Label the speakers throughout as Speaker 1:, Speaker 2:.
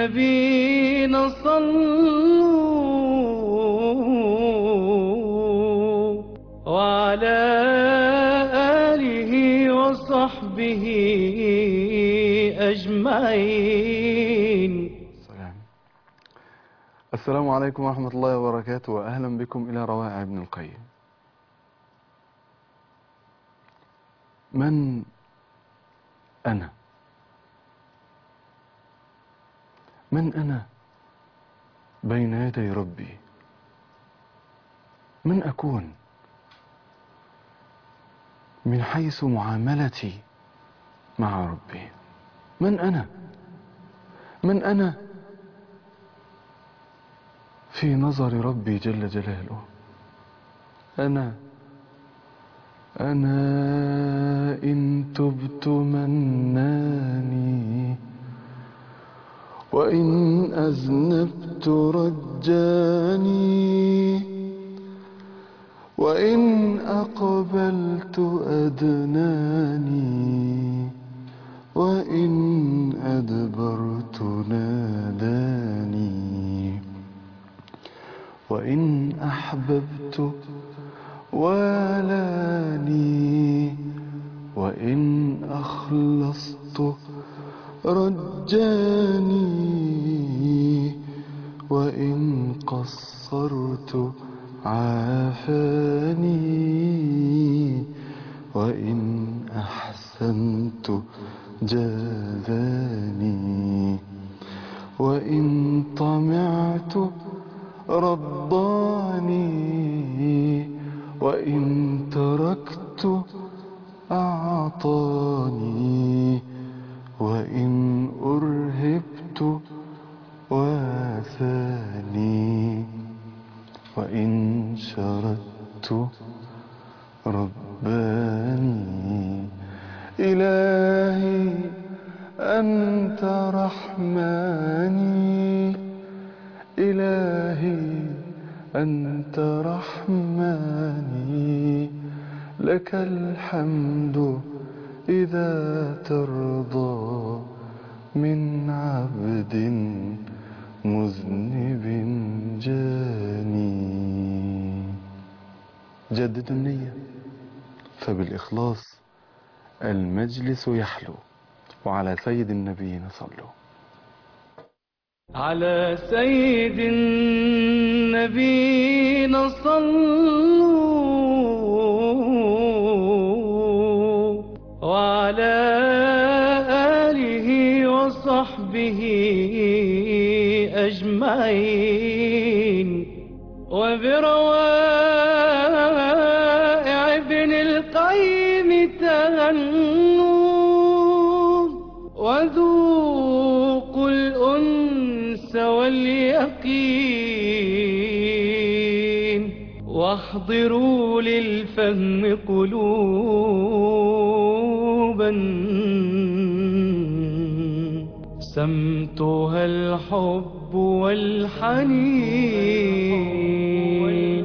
Speaker 1: النبي صلوا وعلى آله وصحبه أجمعين
Speaker 2: سلام السلام عليكم ورحمة الله وبركاته وأهلا بكم إلى روائع ابن القيم من أنا من أنا بين يدي ربي من أكون من حيث معاملتي مع ربي من أنا من أنا في نظر ربي جل جلاله أنا أنا إن تبت مناني وإن أذنبت رجاني وإن أقبلت أدناني وإن أدبرت ناداني وإن أحببت والاني وإن أخلصت رجاني وإن قصرت عافاني وإن أحسنت جازاني وإن طمعت رضاني وإن تركت أعطاني وإن أرهبت واثاني وإن شردت رباني إلهي أنت رحماني إلهي أنت رحماني لك الحمد إذا ترضى من عبد مذنب جاني جدد النية فبالإخلاص المجلس يحلو وعلى سيد النبيين صلوا
Speaker 1: على سيد النبي صلوا وعلى آله وصحبه أجمعين وبروائع ابن القيم تغنوا وذوقوا الأنس واليقين واحضروا للفهم قلوبا سمتها الحب والحنين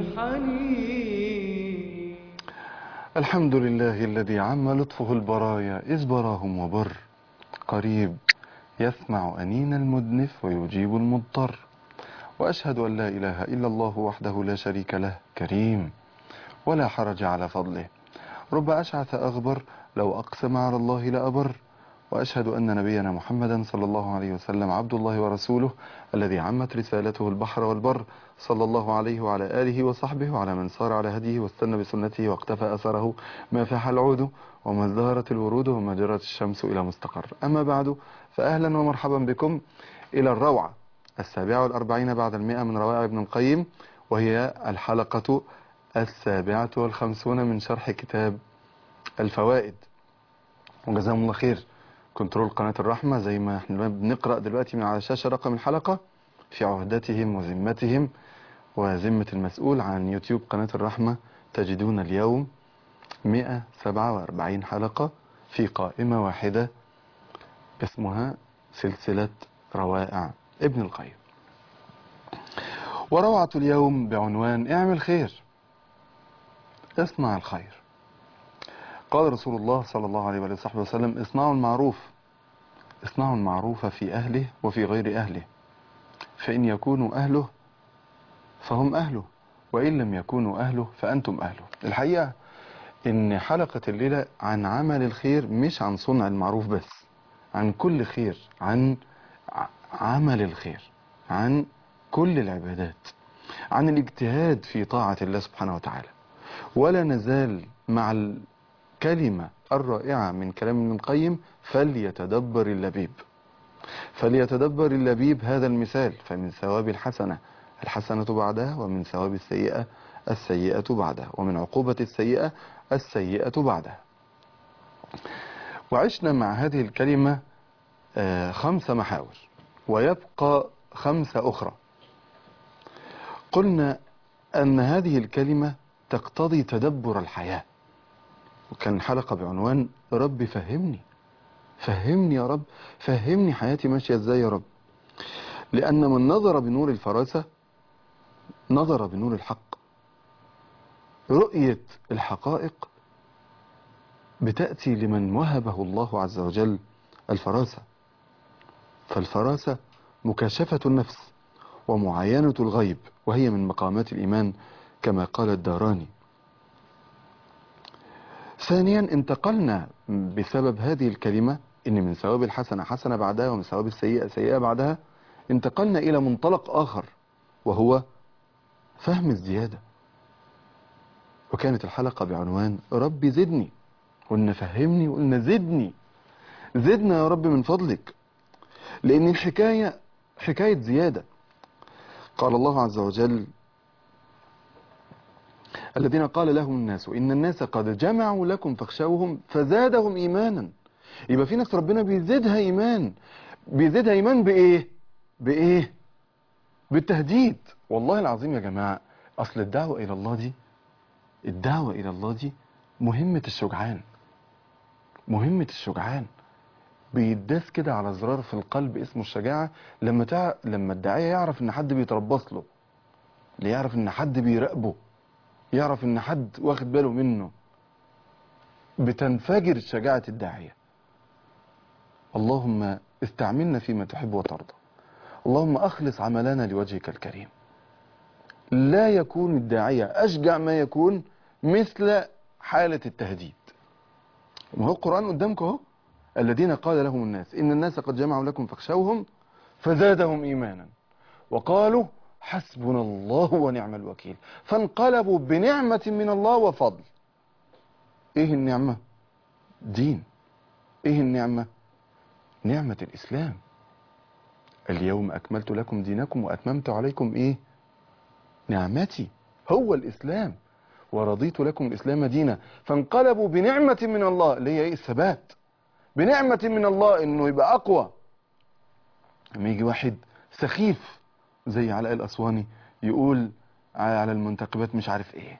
Speaker 1: والحنين
Speaker 2: الحمد لله الذي عم لطفه البرايا إذ براهم وبر قريب يسمع أنين المدنف ويجيب المضطر وأشهد أن لا إله إلا الله وحده لا شريك له كريم ولا حرج على فضله رب أشعث أغبر لو أقسم على الله لأبر وأشهد أن نبينا محمدا صلى الله عليه وسلم عبد الله ورسوله الذي عمت رسالته البحر والبر صلى الله عليه وعلى آله وصحبه وعلى من صار على هديه واستنى بسنته واقتفى أثره ما فاح العود وما ازدهرت الورود وما جرت الشمس إلى مستقر أما بعد فأهلا ومرحبا بكم إلى الروعة السابعة والأربعين بعد المئة من روائع ابن القيم وهي الحلقة السابعة والخمسون من شرح كتاب الفوائد وجزاهم الله خير كنترول قناة الرحمة زي ما احنا بنقرأ دلوقتي من على الشاشة رقم الحلقة في عهدتهم وذمتهم وذمة المسؤول عن يوتيوب قناة الرحمة تجدون اليوم 147 حلقة في قائمة واحدة اسمها سلسلة روائع ابن القيم وروعة اليوم بعنوان اعمل خير اصنع الخير قال رسول الله صلى الله عليه وآله وصحبه وسلم اصنعوا المعروف اصنعوا المعروف في أهله وفي غير أهله فإن يكونوا أهله فهم أهله وإن لم يكونوا أهله فأنتم أهله الحقيقة إن حلقة الليلة عن عمل الخير مش عن صنع المعروف بس عن كل خير عن ع- عمل الخير عن كل العبادات عن الاجتهاد في طاعة الله سبحانه وتعالى ولا نزال مع الكلمة الرائعة من كلام ابن القيم فليتدبر اللبيب فليتدبر اللبيب هذا المثال فمن ثواب الحسنة الحسنة بعدها ومن ثواب السيئة السيئة بعدها ومن عقوبة السيئة السيئة بعدها وعشنا مع هذه الكلمة آه، خمس محاور ويبقى خمسة أخرى قلنا أن هذه الكلمة تقتضي تدبر الحياة وكان حلقة بعنوان رب فهمني فهمني يا رب فهمني حياتي ماشية ازاي يا رب لأن من نظر بنور الفراسة نظر بنور الحق رؤية الحقائق بتأتي لمن وهبه الله عز وجل الفراسة فالفراسة مكاشفة النفس ومعاينة الغيب وهي من مقامات الإيمان كما قال الداراني ثانيا انتقلنا بسبب هذه الكلمة ان من ثواب الحسنة حسنة بعدها ومن ثواب السيئة سيئة بعدها انتقلنا الى منطلق اخر وهو فهم الزيادة وكانت الحلقة بعنوان ربي زدني قلنا فهمني وقلنا زدني زدنا يا رب من فضلك لان الحكاية حكاية زيادة قال الله عز وجل الذين قال لهم الناس إن الناس قد جمعوا لكم فاخشوهم فزادهم إيمانا يبقى في ناس ربنا بيزيدها إيمان بيزيدها إيمان بإيه بإيه بالتهديد والله العظيم يا جماعة أصل الدعوة إلى الله دي الدعوة إلى الله دي مهمة الشجعان مهمة الشجعان بيداس كده على زرار في القلب اسمه الشجاعة لما تع... لما الداعية يعرف ان حد بيتربص له اللي يعرف ان حد بيراقبه يعرف ان حد واخد باله منه بتنفجر شجاعة الداعية اللهم استعملنا فيما تحب وترضى اللهم اخلص عملنا لوجهك الكريم لا يكون الداعية اشجع ما يكون مثل حالة التهديد ما هو القرآن قدامكم اهو الذين قال لهم الناس إن الناس قد جمعوا لكم فاخشوهم فزادهم إيمانا وقالوا حسبنا الله ونعم الوكيل فانقلبوا بنعمة من الله وفضل إيه النعمة؟ دين إيه النعمة؟ نعمة الإسلام اليوم أكملت لكم دينكم وأتممت عليكم إيه؟ نعمتي هو الإسلام ورضيت لكم الإسلام دينا فانقلبوا بنعمة من الله اللي هي إيه الثبات بنعمة من الله انه يبقى اقوى لما يجي واحد سخيف زي علاء الاسواني يقول على المنتخبات مش عارف ايه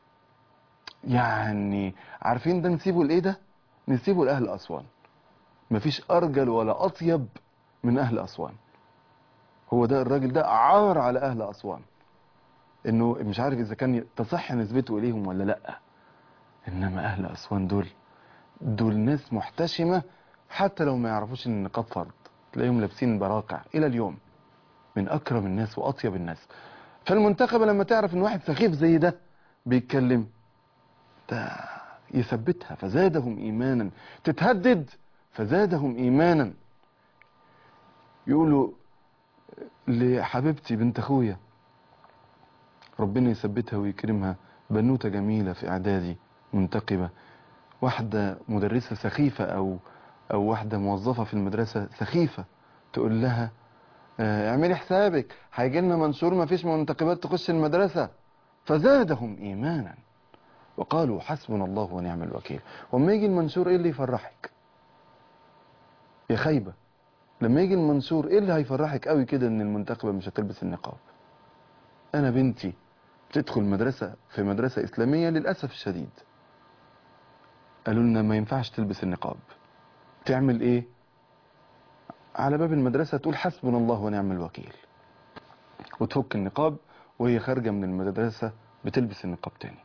Speaker 2: يعني عارفين ده نسيبه لايه ده نسيبه لاهل اسوان مفيش ارجل ولا اطيب من اهل اسوان هو ده الراجل ده عار على اهل اسوان انه مش عارف اذا كان تصح نسبته اليهم ولا لا انما اهل اسوان دول دول ناس محتشمة حتى لو ما يعرفوش ان النقاب فرض تلاقيهم لابسين براقع الى اليوم من اكرم الناس واطيب الناس فالمنتخبة لما تعرف ان واحد سخيف زي ده بيتكلم ده يثبتها فزادهم ايمانا تتهدد فزادهم ايمانا يقولوا لحبيبتي بنت اخويا ربنا يثبتها ويكرمها بنوتة جميلة في اعدادي منتقبة واحدة مدرسة سخيفة أو أو واحدة موظفة في المدرسة سخيفة تقول لها آه، اعملي حسابك هيجي لنا منشور ما فيش منتقبات تخش المدرسة فزادهم إيمانا وقالوا حسبنا الله ونعم الوكيل وما يجي المنشور إيه اللي يفرحك يا خايبة لما يجي المنشور إيه اللي هيفرحك قوي كده إن المنتخبة مش هتلبس النقاب أنا بنتي تدخل مدرسة في مدرسة إسلامية للأسف الشديد قالوا لنا ما ينفعش تلبس النقاب تعمل ايه على باب المدرسة تقول حسبنا الله ونعم الوكيل وتفك النقاب وهي خارجة من المدرسة بتلبس النقاب تاني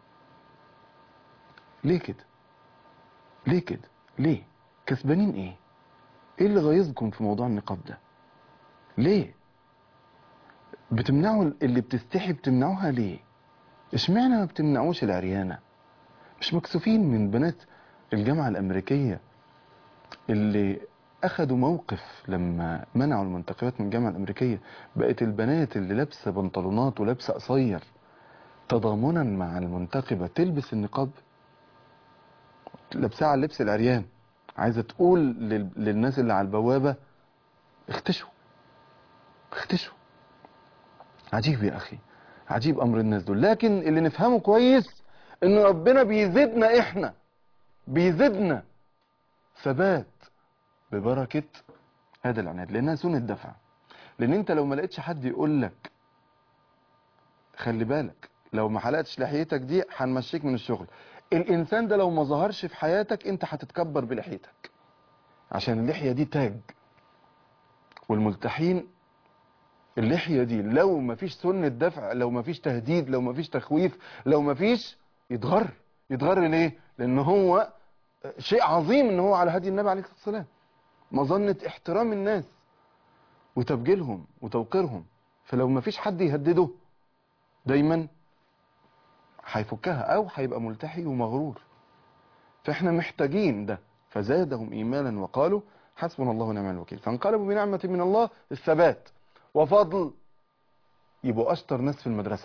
Speaker 2: ليه كده ليه كده ليه كسبانين ايه ايه اللي غيظكم في موضوع النقاب ده ليه بتمنعوا اللي بتستحي بتمنعوها ليه اشمعنى ما بتمنعوش العريانة مش مكسوفين من بنات الجامعة الأمريكية اللي أخدوا موقف لما منعوا المنتخبات من الجامعة الأمريكية بقت البنات اللي لابسة بنطلونات ولابسة قصير تضامنا مع المنتخبة تلبس النقاب لابسها على اللبس العريان عايزة تقول لل- للناس اللي على البوابة اختشوا اختشوا عجيب يا أخي عجيب أمر الناس دول لكن اللي نفهمه كويس إن ربنا بيزيدنا إحنا بيزيدنا ثبات ببركة هذا العناد لأنها سنة دفع لأن أنت لو ما لقيتش حد يقول لك خلي بالك لو ما حلقتش لحيتك دي هنمشيك من الشغل الإنسان ده لو ما ظهرش في حياتك أنت هتتكبر بلحيتك عشان اللحية دي تاج والملتحين اللحية دي لو ما فيش سنة دفع لو ما فيش تهديد لو ما فيش تخويف لو ما فيش يتغر يتغر ليه لان هو شيء عظيم ان هو على هدي النبي عليه الصلاة والسلام مظنة احترام الناس وتبجيلهم وتوقيرهم فلو ما فيش حد يهدده دايما هيفكها او هيبقى ملتحي ومغرور فاحنا محتاجين ده فزادهم ايمانا وقالوا حسبنا الله ونعم الوكيل فانقلبوا بنعمة من الله الثبات وفضل يبقوا اشطر ناس في المدرسة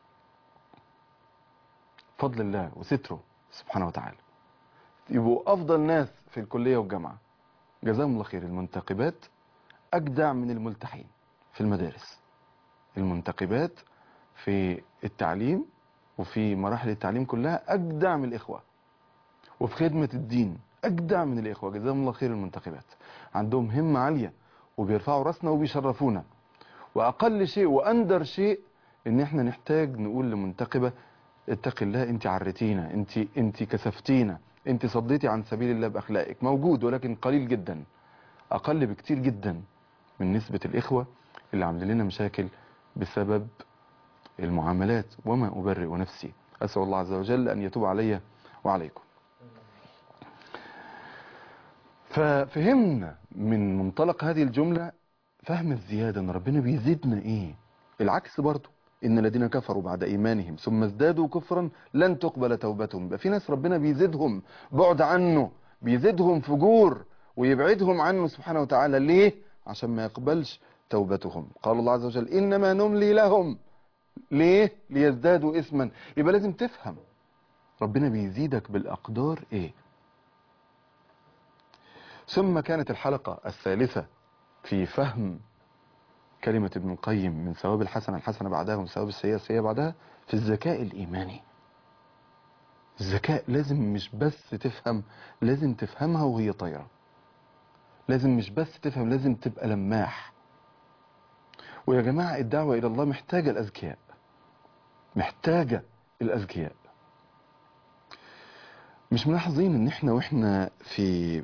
Speaker 2: فضل الله وستره سبحانه وتعالى يبقوا افضل ناس في الكلية والجامعة جزاهم الله خير المنتقبات اجدع من الملتحين في المدارس المنتقبات في التعليم وفي مراحل التعليم كلها اجدع من الاخوة وفي خدمة الدين اجدع من الاخوة جزاهم الله خير المنتقبات عندهم همة عالية وبيرفعوا راسنا وبيشرفونا واقل شيء واندر شيء ان احنا نحتاج نقول لمنتقبة اتقي الله انت عرتينا انت انت كسفتينا انت صديتي عن سبيل الله باخلاقك موجود ولكن قليل جدا اقل بكتير جدا من نسبة الاخوة اللي عاملين لنا مشاكل بسبب المعاملات وما ابرئ نفسي اسال الله عز وجل ان يتوب علي وعليكم ففهمنا من منطلق هذه الجملة فهم الزيادة ان ربنا بيزيدنا ايه العكس برضو ان الذين كفروا بعد ايمانهم ثم ازدادوا كفرا لن تقبل توبتهم يبقى في ناس ربنا بيزيدهم بعد عنه بيزيدهم فجور ويبعدهم عنه سبحانه وتعالى ليه عشان ما يقبلش توبتهم قال الله عز وجل انما نملي لهم ليه ليزدادوا اسما يبقى لازم تفهم ربنا بيزيدك بالاقدار ايه ثم كانت الحلقة الثالثة في فهم كلمة ابن القيم من ثواب الحسنة الحسنة بعدها ومن ثواب السيئة السيئة بعدها في الذكاء الإيماني الذكاء لازم مش بس تفهم لازم تفهمها وهي طايرة لازم مش بس تفهم لازم تبقى لماح ويا جماعة الدعوة إلى الله محتاجة الأذكياء محتاجة الأذكياء مش ملاحظين ان احنا واحنا في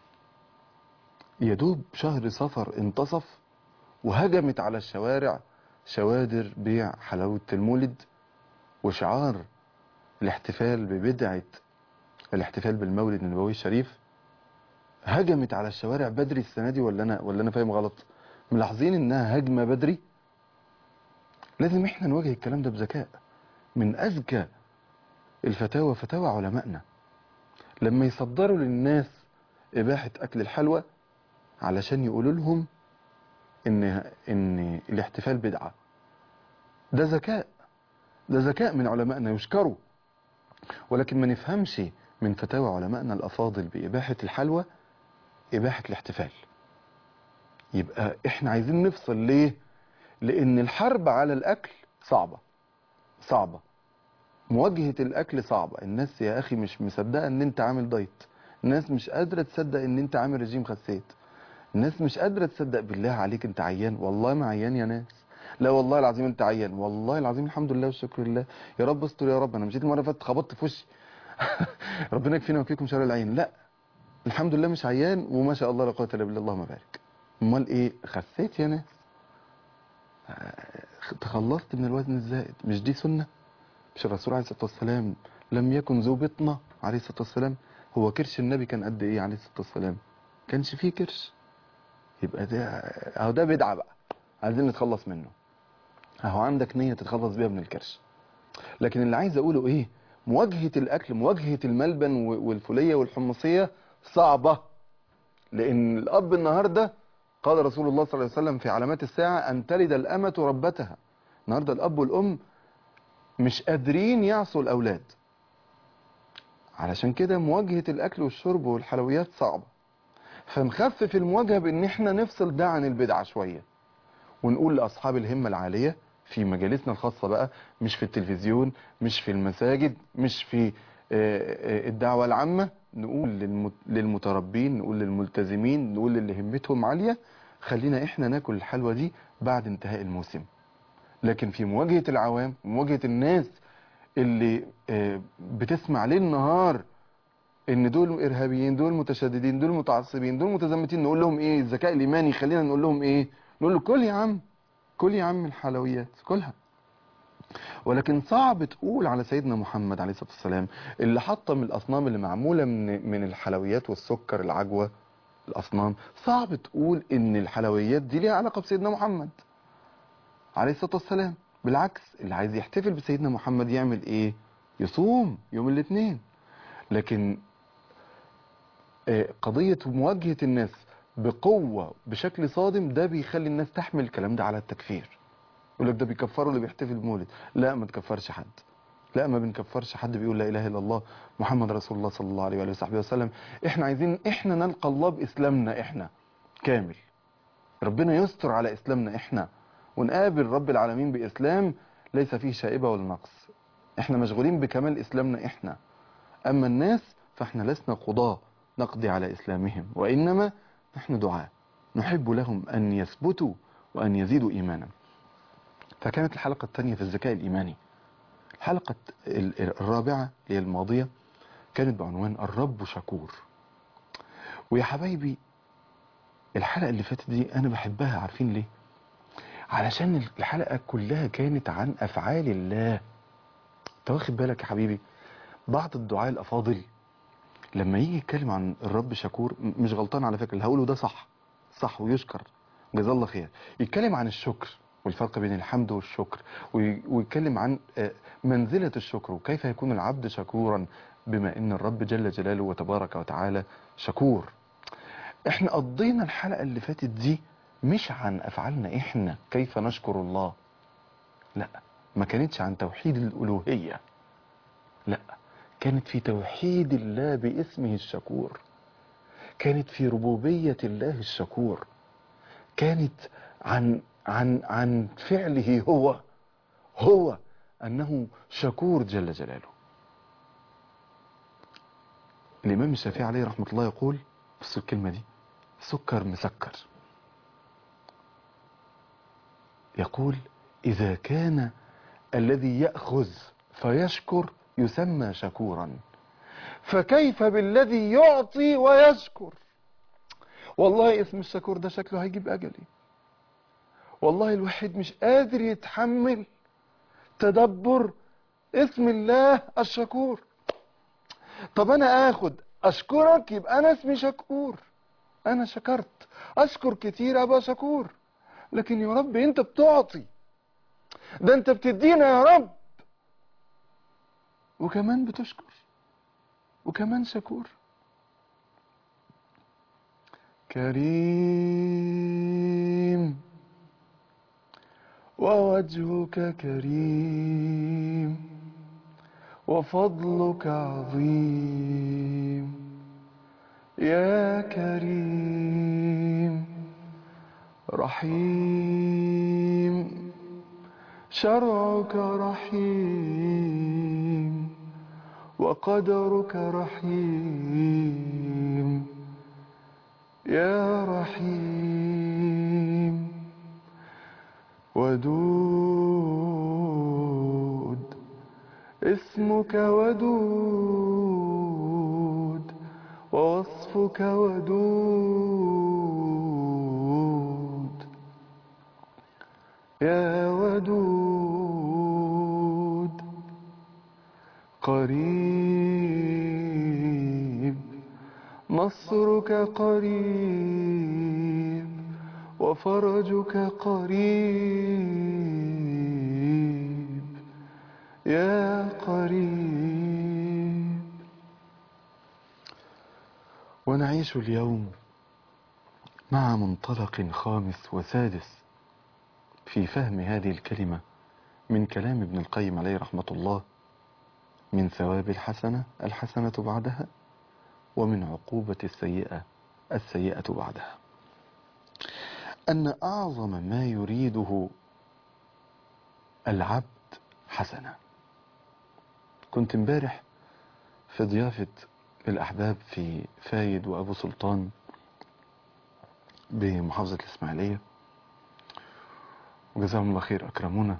Speaker 2: يدوب شهر صفر انتصف وهجمت على الشوارع شوادر بيع حلاوة المولد وشعار الاحتفال ببدعة الاحتفال بالمولد النبوي الشريف هجمت على الشوارع بدري السنة دي ولا انا ولا انا فاهم غلط ملاحظين انها هجمة بدري لازم احنا نواجه الكلام ده بذكاء من اذكى الفتاوى فتاوى علمائنا لما يصدروا للناس اباحة اكل الحلوى علشان يقولوا لهم ان ان الاحتفال بدعة ده ذكاء ده ذكاء من علمائنا يشكروا ولكن ما نفهمش من فتاوى علمائنا الافاضل باباحة الحلوى اباحة الاحتفال يبقى احنا عايزين نفصل ليه لان الحرب على الاكل صعبة صعبة مواجهة الاكل صعبة الناس يا اخي مش مصدقة ان انت عامل دايت الناس مش قادرة تصدق ان انت عامل رجيم خسيت الناس مش قادرة تصدق بالله عليك انت عيان والله ما عيان يا ناس لا والله العظيم انت عيان والله العظيم الحمد لله والشكر لله يا رب استر يا رب انا مشيت المره اللي فاتت خبطت في وشي ربنا يكفينا ويكفيكم شر العين لا الحمد لله مش عيان وما شاء الله لا قوه الا بالله اللهم بارك امال ايه خسيت يا ناس آه، تخلصت من الوزن الزائد مش دي سنه مش الرسول عليه الصلاه والسلام لم يكن ذو بطنه عليه الصلاه والسلام هو كرش النبي كان قد ايه عليه الصلاه والسلام كانش فيه كرش يبقى ده اهو ده بدعة بقى عايزين نتخلص منه اهو عندك نية تتخلص بيها من الكرش لكن اللي عايز اقوله ايه مواجهة الاكل مواجهة الملبن و- والفولية والحمصية صعبة لان الاب النهاردة قال رسول الله صلى الله عليه وسلم في علامات الساعة ان تلد الامة ربتها النهاردة الاب والام مش قادرين يعصوا الاولاد علشان كده مواجهة الاكل والشرب والحلويات صعبة فنخفف المواجهة بان احنا نفصل ده عن البدعة شوية ونقول لاصحاب الهمة العالية في مجالسنا الخاصة بقى مش في التلفزيون مش في المساجد مش في آه، آه، الدعوة العامة نقول للمت- للمتربين نقول للملتزمين نقول للي همتهم عالية خلينا احنا ناكل الحلوى دي بعد انتهاء الموسم لكن في مواجهة العوام مواجهة الناس اللي آه، بتسمع ليل نهار ان دول ارهابيين دول متشددين دول متعصبين دول متزمتين نقول لهم ايه الذكاء الايماني خلينا نقول لهم ايه نقول له كل يا عم كل يا عم الحلويات كلها ولكن صعب تقول على سيدنا محمد عليه الصلاه والسلام اللي حطم الاصنام اللي معموله من من الحلويات والسكر العجوه الاصنام صعب تقول ان الحلويات دي ليها علاقه بسيدنا محمد عليه الصلاه والسلام بالعكس اللي عايز يحتفل بسيدنا محمد يعمل ايه يصوم يوم الاثنين لكن آه، قضية مواجهة الناس بقوة بشكل صادم ده بيخلي الناس تحمل الكلام ده على التكفير يقول لك ده بيكفروا اللي بيحتفل بمولد لا ما تكفرش حد لا ما بنكفرش حد بيقول لا اله الا الله محمد رسول الله صلى الله عليه وآله وصحبه وسلم احنا عايزين احنا نلقى الله باسلامنا احنا كامل ربنا يستر على اسلامنا احنا ونقابل رب العالمين باسلام ليس فيه شائبة ولا نقص احنا مشغولين بكمال اسلامنا احنا اما الناس فاحنا لسنا قضاة نقضي على اسلامهم وانما نحن دعاء نحب لهم ان يثبتوا وان يزيدوا ايمانا فكانت الحلقة الثانية في الذكاء الايماني الحلقة ال- الرابعة اللي هي الماضية كانت بعنوان الرب شكور ويا حبايبي الحلقة اللي فاتت دي انا بحبها عارفين ليه علشان الحلقة كلها كانت عن افعال الله انت واخد بالك يا حبيبي بعض الدعاء الافاضل لما يجي يتكلم عن الرب شكور م- مش غلطان على فكره اللي هقوله ده صح صح ويشكر جزاه الله خير يتكلم عن الشكر والفرق بين الحمد والشكر وي- ويتكلم عن آه، منزلة الشكر وكيف يكون العبد شكورا بما ان الرب جل جلاله وتبارك وتعالى شكور احنا قضينا الحلقة اللي فاتت دي مش عن افعالنا احنا كيف نشكر الله لا ما كانتش عن توحيد الالوهية لا كانت في توحيد الله باسمه الشكور كانت في ربوبية الله الشكور كانت عن عن عن فعله هو هو انه شكور جل جلاله الامام الشافعي عليه رحمه الله يقول بص الكلمه دي سكر مسكر يقول اذا كان الذي ياخذ فيشكر يسمى شكورا فكيف بالذي يعطي ويشكر والله اسم الشكور ده شكله هيجيب اجلي والله الواحد مش قادر يتحمل تدبر اسم الله الشكور طب انا اخد اشكرك يبقى انا اسمي شكور انا شكرت اشكر كتير ابقى شكور لكن يا رب انت بتعطي ده انت بتدينا يا رب وكمان بتشكر وكمان شكور كريم ووجهك كريم وفضلك عظيم يا كريم رحيم شرعك رحيم وقدرك رحيم يا رحيم ودود اسمك ودود ووصفك ودود يا ودود قريب نصرك قريب وفرجك قريب يا قريب ونعيش اليوم مع منطلق خامس وسادس في فهم هذه الكلمة من كلام ابن القيم عليه رحمة الله من ثواب الحسنة الحسنة بعدها ومن عقوبة السيئة السيئة بعدها أن أعظم ما يريده العبد حسنة كنت امبارح في ضيافة الأحباب في فايد وأبو سلطان بمحافظة الإسماعيلية وجزاهم الله خير أكرمونا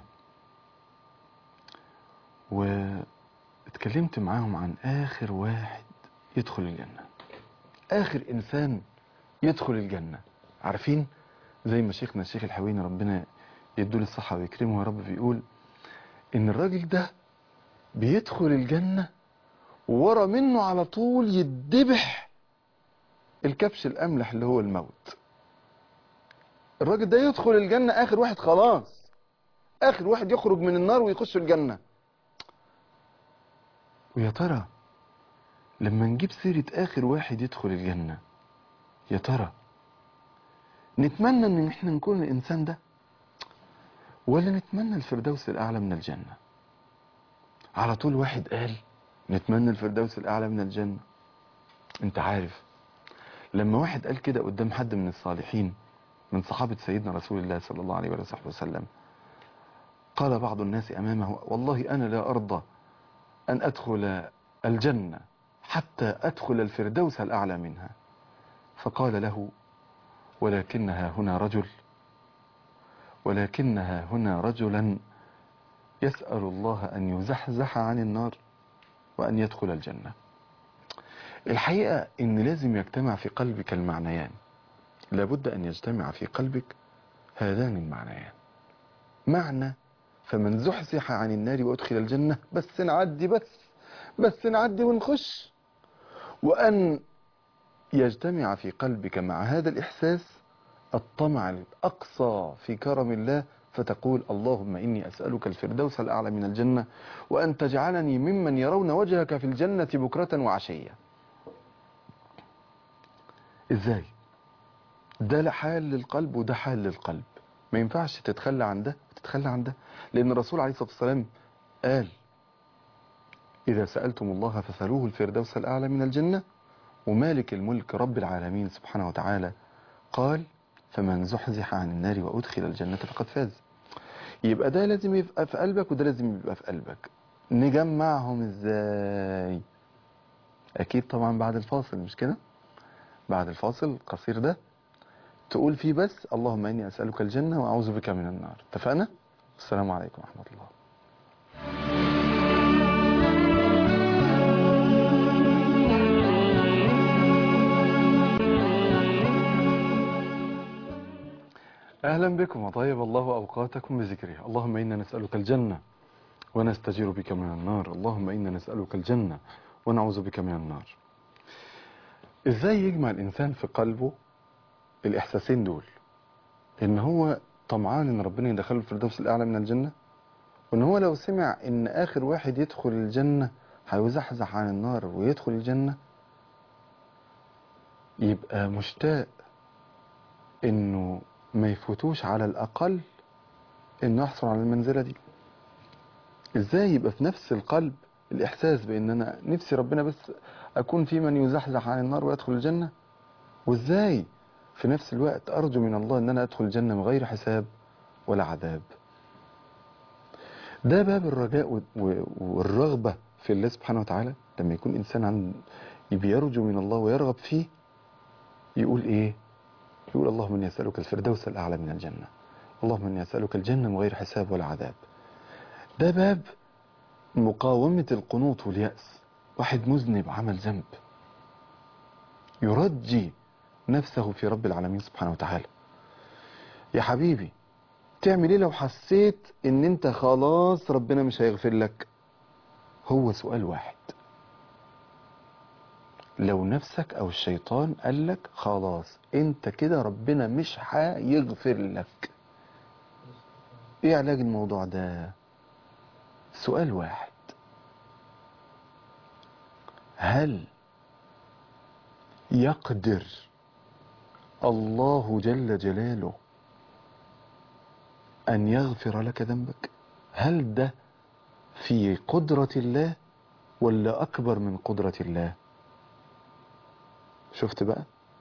Speaker 2: واتكلمت معاهم عن آخر واحد يدخل الجنة آخر إنسان يدخل الجنة عارفين زي ما شيخنا الشيخ الحويني ربنا يدوله الصحة ويكرمه يا رب بيقول إن الراجل ده بيدخل الجنة وورا منه على طول يدبح الكبش الأملح اللي هو الموت الراجل ده يدخل الجنة آخر واحد خلاص آخر واحد يخرج من النار ويخش الجنة ويا ترى لما نجيب سيرة آخر واحد يدخل الجنة يا ترى نتمنى ان احنا نكون الانسان ده ولا نتمنى الفردوس الاعلى من الجنة على طول واحد قال نتمنى الفردوس الاعلى من الجنة انت عارف لما واحد قال كده قدام حد من الصالحين من صحابة سيدنا رسول الله صلى الله عليه وصحبه وسلم قال بعض الناس امامه والله انا لا ارضى ان ادخل الجنة حتى ادخل الفردوس الاعلى منها فقال له ولكنها هنا رجل ولكنها هنا رجلا يسأل الله أن يزحزح عن النار وأن يدخل الجنة الحقيقة إن لازم يجتمع في قلبك المعنيان لابد أن يجتمع في قلبك هذان المعنيان معنى فمن زحزح عن النار وأدخل الجنة بس نعدي بس بس نعدي ونخش وأن يجتمع في قلبك مع هذا الإحساس الطمع الأقصى في كرم الله فتقول اللهم إني أسألك الفردوس الأعلى من الجنة وأن تجعلني ممن يرون وجهك في الجنة بكرة وعشية إزاي ده حال للقلب وده حال للقلب ما ينفعش تتخلى عن ده وتتخلى عن ده لأن الرسول عليه الصلاة والسلام قال إذا سألتم الله فسألوه الفردوس الأعلى من الجنة ومالك الملك رب العالمين سبحانه وتعالى قال فمن زحزح عن النار وأدخل الجنة فقد فاز يبقى ده لازم يبقى في قلبك وده لازم يبقى في قلبك نجمعهم ازاي اكيد طبعا بعد الفاصل مش كده بعد الفاصل القصير ده تقول فيه بس اللهم اني اسالك الجنه واعوذ بك من النار اتفقنا السلام عليكم ورحمه الله أهلا بكم وطيب الله أوقاتكم بذكره اللهم إنا نسألك الجنة ونستجير بك من النار اللهم إنا نسألك الجنة ونعوذ بك من النار إزاي يجمع الإنسان في قلبه الإحساسين دول إن هو طمعان إن ربنا يدخله الفردوس الأعلى من الجنة وإن هو لو سمع إن آخر واحد يدخل الجنة هيزحزح عن النار ويدخل الجنة يبقى مشتاق إنه ما يفوتوش على الأقل إنه يحصل على المنزلة دي إزاي يبقى في نفس القلب الإحساس بإن أنا نفسي ربنا بس أكون في من يزحزح عن النار ويدخل الجنة وإزاي في نفس الوقت أرجو من الله أن أنا أدخل الجنة من غير حساب ولا عذاب ده باب الرجاء والرغبة في الله سبحانه وتعالى لما يكون إنسان عن بيرجو من الله ويرغب فيه يقول إيه يقول اللهم اني اسالك الفردوس الاعلى من الجنه اللهم اني اسالك الجنه من غير حساب ولا عذاب ده باب مقاومه القنوط والياس واحد مذنب عمل ذنب يرجي نفسه في رب العالمين سبحانه وتعالى يا حبيبي تعمل ايه لو حسيت ان انت خلاص ربنا مش هيغفر لك هو سؤال واحد لو نفسك او الشيطان قال لك خلاص انت كده ربنا مش هيغفر لك ايه علاج الموضوع ده سؤال واحد هل يقدر الله جل جلاله أن يغفر لك ذنبك هل ده في قدرة الله ولا أكبر من قدرة الله شفت بقى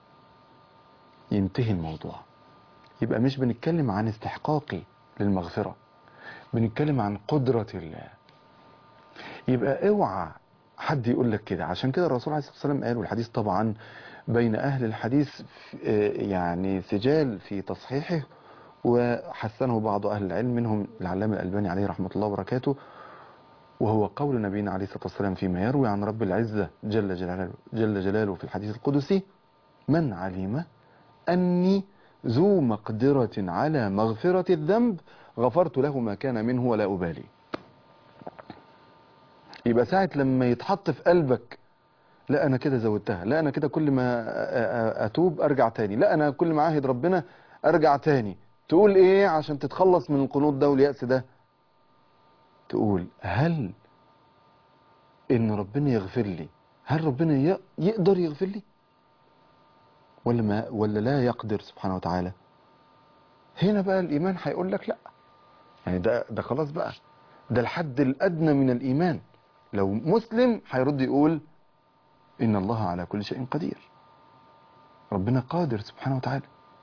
Speaker 2: ينتهي الموضوع يبقى مش بنتكلم عن استحقاقي للمغفرة بنتكلم عن قدرة الله يبقى اوعى حد يقول لك كده عشان كده الرسول عليه الصلاة والسلام قال والحديث طبعا بين أهل الحديث يعني سجال في تصحيحه وحسنه بعض أهل العلم منهم العلامة الألباني عليه رحمة الله وبركاته وهو قول نبينا عليه الصلاة والسلام فيما يروي عن رب العزة جل جلاله, جل جلاله في الحديث القدسي من علم أني ذو مقدرة على مغفرة الذنب غفرت له ما كان منه ولا أبالي يبقى ساعة لما يتحط في قلبك لا أنا كده زودتها لا أنا كده كل ما أتوب أرجع تاني لا أنا كل ما عاهد ربنا أرجع تاني تقول إيه عشان تتخلص من القنوط ده واليأس ده تقول هل إن ربنا يغفر لي هل ربنا يقدر يغفر لي ولا ما ولا لا يقدر سبحانه وتعالى هنا بقى الإيمان هيقول لك لا يعني ده ده خلاص بقى ده الحد الأدنى من الإيمان لو مسلم هيرد يقول إن الله على كل شيء قدير ربنا قادر سبحانه وتعالى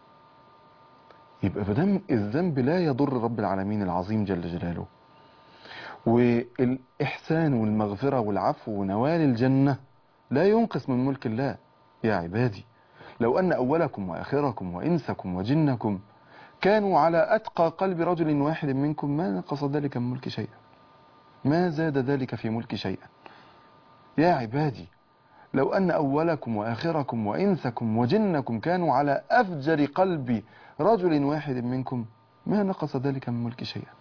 Speaker 2: يبقى بدم الذنب لا يضر رب العالمين العظيم جل جلاله والإحسان والمغفرة والعفو ونوال الجنة لا ينقص من ملك الله يا عبادي لو أن أولكم وآخركم وإنسكم وجنكم كانوا على أتقى قلب رجل واحد منكم ما نقص ذلك من ملك شيئا ما زاد ذلك في ملك شيئا يا عبادي لو أن أولكم وآخركم وإنسكم وجنكم كانوا على أفجر قلب رجل واحد منكم ما نقص ذلك من ملك شيئا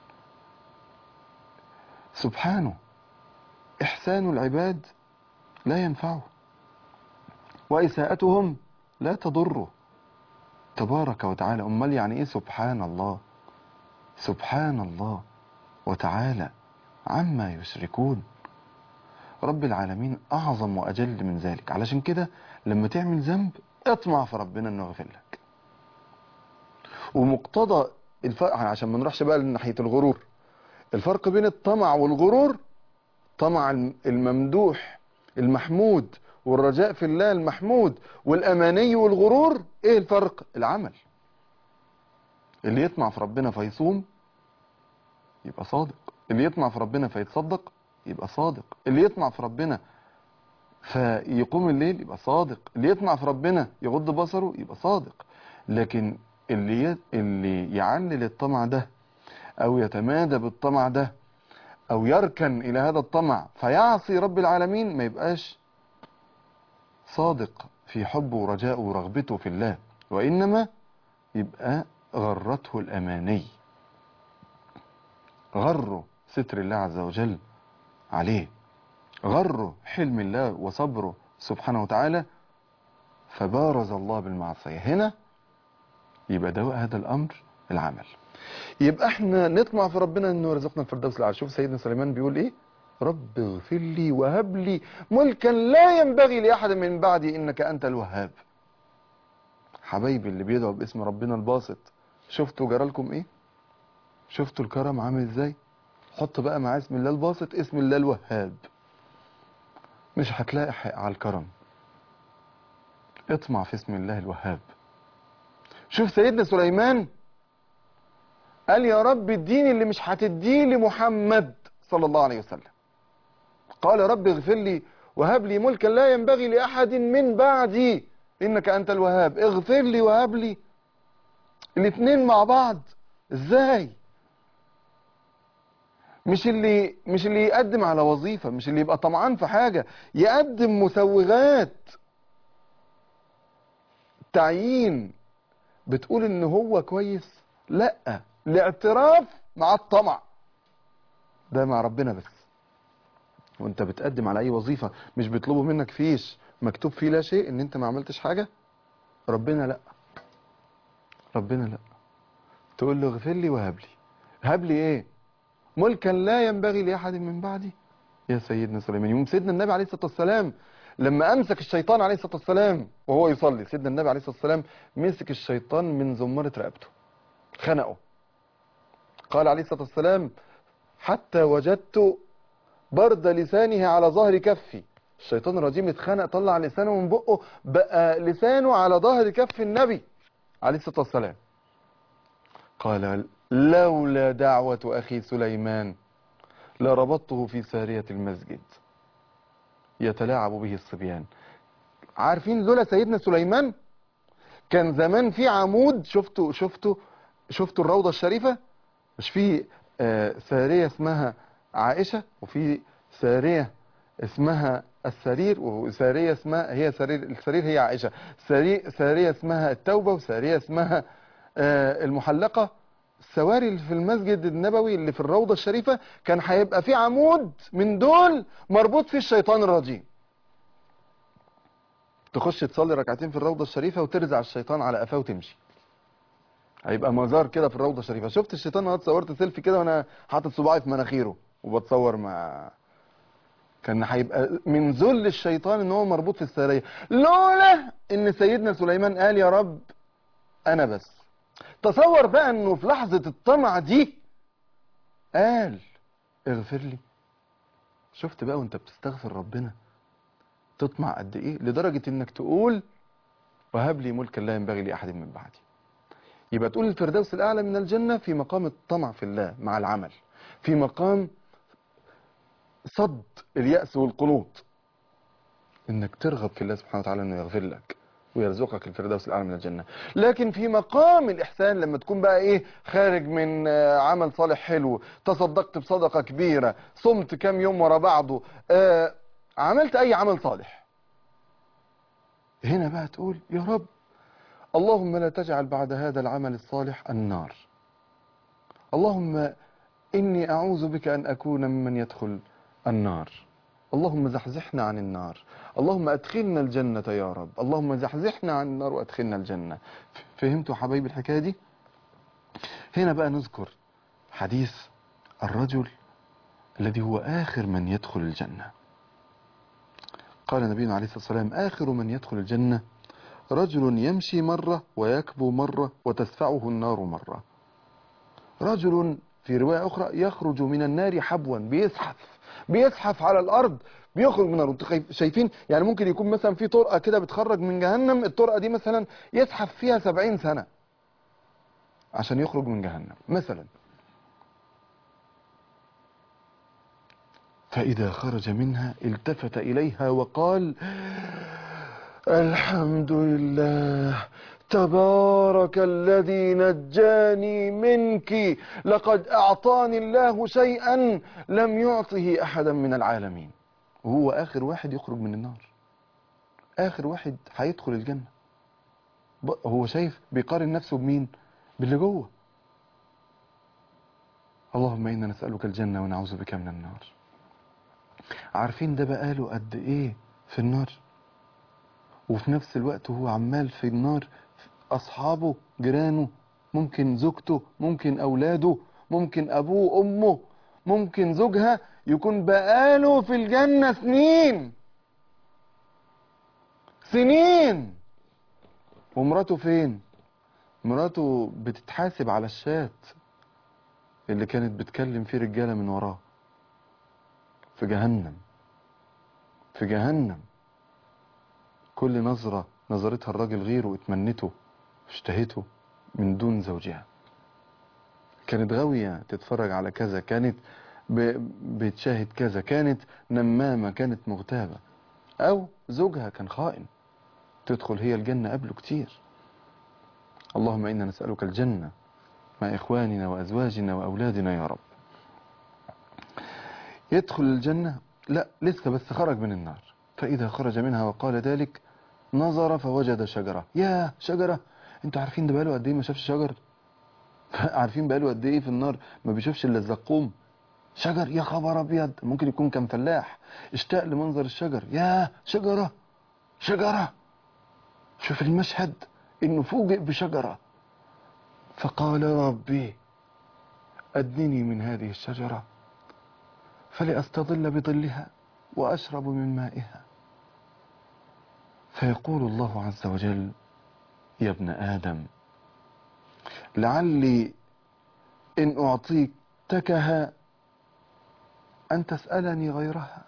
Speaker 2: سبحانه إحسان العباد لا ينفعه وإساءتهم لا تضره تبارك وتعالى أمال يعني إيه سبحان الله سبحان الله وتعالى عما يشركون رب العالمين أعظم وأجل من ذلك علشان كده لما تعمل ذنب اطمع في ربنا انه يغفر لك ومقتضى الفرق عشان ما نروحش بقى لناحيه الغرور الفرق بين الطمع والغرور طمع الممدوح المحمود والرجاء في الله المحمود والأماني والغرور ايه الفرق العمل اللي يطمع في ربنا فيصوم يبقى صادق اللي يطمع في ربنا فيتصدق يبقى صادق اللي يطمع في ربنا فيقوم الليل يبقى صادق اللي يطمع في ربنا يغض بصره يبقى صادق لكن اللي ي... اللي يعلل الطمع ده او يتمادى بالطمع ده او يركن الى هذا الطمع فيعصي رب العالمين ما يبقاش صادق في حبه ورجائه ورغبته في الله وانما يبقى غرته الاماني غره ستر الله عز وجل عليه غره حلم الله وصبره سبحانه وتعالى فبارز الله بالمعصية هنا يبقى دواء هذا الأمر العمل يبقى احنا نطمع في ربنا انه يرزقنا الفردوس الاعلى شوف سيدنا سليمان بيقول ايه رب اغفر لي وهب لي ملكا لا ينبغي لاحد من بعدي انك انت الوهاب حبايبي اللي بيدعوا باسم ربنا الباسط شفتوا جرالكم ايه شفتوا الكرم عامل ازاي حط بقى مع اسم الله الباسط اسم الله الوهاب مش هتلاقي حق على الكرم اطمع في اسم الله الوهاب شوف سيدنا سليمان قال يا رب اديني اللي مش هتديه لمحمد صلى الله عليه وسلم قال رب اغفر لي وهب لي ملكا لا ينبغي لأحد من بعدي إنك أنت الوهاب اغفر لي وهب لي الاثنين مع بعض ازاي مش اللي مش اللي يقدم على وظيفة مش اللي يبقى طمعان في حاجة يقدم مسوغات تعيين بتقول ان هو كويس لا الاعتراف مع الطمع ده مع ربنا بس وانت بتقدم على اي وظيفة مش بيطلبوا منك فيش مكتوب فيه لا شيء ان انت ما عملتش حاجة ربنا لا ربنا لا تقول له اغفر لي وهب لي هب لي ايه ملكا لا ينبغي لاحد من بعدي يا سيدنا سليمان يوم سيدنا النبي عليه الصلاة والسلام لما امسك الشيطان عليه الصلاة والسلام وهو يصلي سيدنا النبي عليه الصلاة والسلام مسك الشيطان من زمرة رقبته خنقه قال عليه الصلاة والسلام حتى وجدت برد لسانه على ظهر كفي الشيطان الرجيم اتخنق طلع لسانه من بقه بقى لسانه على ظهر كف النبي عليه الصلاة والسلام قال لولا دعوة أخي سليمان لربطته في سارية المسجد يتلاعب به الصبيان عارفين لولا سيدنا سليمان كان زمان في عمود شفتوا شفتوا شفتوا الروضة الشريفة مش في آه، سارية اسمها عائشة وفي سارية اسمها السرير وسارية اسمها هي سرير السرير هي عائشة ساري- سارية اسمها التوبة وسارية اسمها آه، المحلقة السواري اللي في المسجد النبوي اللي في الروضة الشريفة كان هيبقى في عمود من دول مربوط فيه الشيطان الرجيم تخش تصلي ركعتين في الروضة الشريفة وترزع الشيطان على قفاه وتمشي هيبقى مزار كده في الروضة الشريفة شفت الشيطان انا اتصورت سيلفي كده وانا حاطط صباعي في مناخيره وبتصور مع كان هيبقى من ذل الشيطان ان هو مربوط في السارية لولا ان سيدنا سليمان قال يا رب انا بس تصور بقى انه في لحظة الطمع دي قال اغفر لي شفت بقى وانت بتستغفر ربنا تطمع قد ايه لدرجة انك تقول وهب لي ملكا لا ينبغي لاحد من بعدي يبقى تقول الفردوس الاعلى من الجنة في مقام الطمع في الله مع العمل في مقام صد اليأس والقنوط انك ترغب في الله سبحانه وتعالى انه يغفر لك ويرزقك الفردوس الاعلى من الجنه لكن في مقام الاحسان لما تكون بقى ايه خارج من آه، عمل صالح حلو تصدقت بصدقه كبيره صمت كام يوم ورا بعضه آه، عملت اي عمل صالح هنا بقى تقول يا رب اللهم لا تجعل بعد هذا العمل الصالح النار اللهم إني أعوذ بك أن أكون ممن يدخل النار اللهم زحزحنا عن النار اللهم أدخلنا الجنة يا رب اللهم زحزحنا عن النار وأدخلنا الجنة ف- فهمتوا حبايبي الحكاية دي هنا بقى نذكر حديث الرجل الذي هو آخر من يدخل الجنة قال نبينا عليه الصلاة والسلام آخر من يدخل الجنة رجل يمشي مرة ويكبو مرة وتدفعه النار مرة رجل في رواية أخرى يخرج من النار حبوا بيزحف بيزحف على الأرض بيخرج من الأرض تخيف- شايفين يعني ممكن يكون مثلا في طرقة كده بتخرج من جهنم الطرقة دي مثلا يزحف فيها سبعين سنة عشان يخرج من جهنم مثلا فإذا خرج منها التفت إليها وقال الحمد لله تبارك الذي نجاني منك لقد أعطاني الله شيئا لم يعطه أحدا من العالمين وهو آخر واحد يخرج من النار آخر واحد هيدخل الجنة ب- هو شايف بيقارن نفسه بمين باللي جوه اللهم إنا نسألك الجنة ونعوذ بك من النار عارفين ده بقاله قد إيه في النار وفي نفس الوقت هو عمال في النار أصحابه جيرانه ممكن زوجته ممكن أولاده ممكن أبوه أمه ممكن زوجها يكون بقاله في الجنة سنين سنين ومراته فين مراته بتتحاسب على الشات اللي كانت بتكلم فيه رجالة من وراه في جهنم في جهنم كل نظرة نظرتها الراجل غيره اتمنته اشتهته من دون زوجها كانت غاوية تتفرج على كذا كانت ب- بتشاهد كذا كانت نمامة كانت مغتابة أو زوجها كان خائن تدخل هي الجنة قبله كتير اللهم إنا نسألك الجنة مع إخواننا وأزواجنا وأولادنا يا رب يدخل الجنة لا لسه بس خرج من النار فإذا خرج منها وقال ذلك نظر فوجد شجرة يا شجرة انتوا عارفين ده بقاله قد ايه ما شافش شجر عارفين بقاله قد ايه في النار ما بيشوفش الا الزقوم شجر يا خبر ابيض ممكن يكون كان فلاح اشتاق لمنظر الشجر يا شجرة شجرة شوف المشهد انه فوجئ بشجرة فقال ربي أدنني من هذه الشجرة فلأستظل بظلها وأشرب من مائها فيقول الله عز وجل يا ابن آدم لعلي إن أعطيتكها أن تسألني غيرها